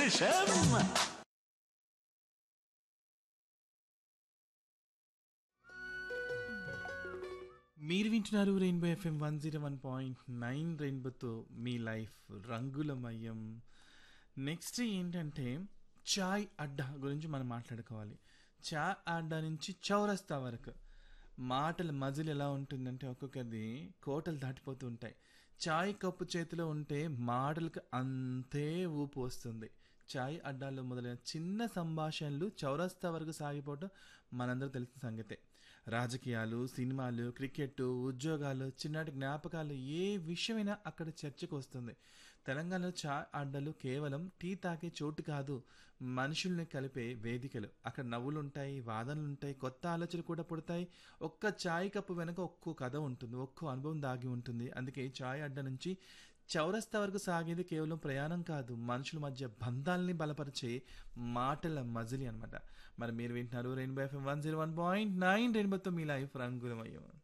విశేషం మీరు వింటున్నారు rainbow FM one zero one point nine రెయిన్బోతో మీ లైఫ్ రంగులమయం నెక్స్ట్ ఏంటంటే చాయ్ అడ్డా గురించి మనం మాట్లాడుకోవాలి చాయ్ అడ్డా నుంచి చౌరస్తా వరకు మాటల మజిల్ ఎలా ఉంటుందంటే ఒక్కొక్కది కోటలు దాటిపోతూ ఉంటాయి చాయ్ కప్పు చేతిలో ఉంటే మాటలకు అంతే ఊపు వస్తుంది చాయ్ అడ్డాల్లో మొదలైన చిన్న సంభాషణలు చౌరస్తా వరకు సాగిపోవటం మనందరూ తెలిసిన సంగతే రాజకీయాలు సినిమాలు క్రికెట్ ఉద్యోగాలు చిన్నటి జ్ఞాపకాలు ఏ విషయమైనా అక్కడ చర్చకు వస్తుంది తెలంగాణలో చా అడ్డలు కేవలం టీ తాగే చోటు కాదు మనుషుల్ని కలిపే వేదికలు అక్కడ నవ్వులు ఉంటాయి వాదనలు ఉంటాయి కొత్త ఆలోచనలు కూడా పుడతాయి ఒక్క చాయ్ కప్పు వెనక ఒక్కో కథ ఉంటుంది ఒక్కో అనుభవం దాగి ఉంటుంది అందుకే చాయ్ అడ్డ నుంచి చౌరస్తా వరకు సాగేది కేవలం ప్రయాణం కాదు మనుషుల మధ్య బంధాలని బలపరిచే మాటల మజిలి అనమాట మరి మీరు వింటున్నారు rainbow FM one zero one point nine రెయిన్బోతో మీ లైఫ్ రంగులమయ్యం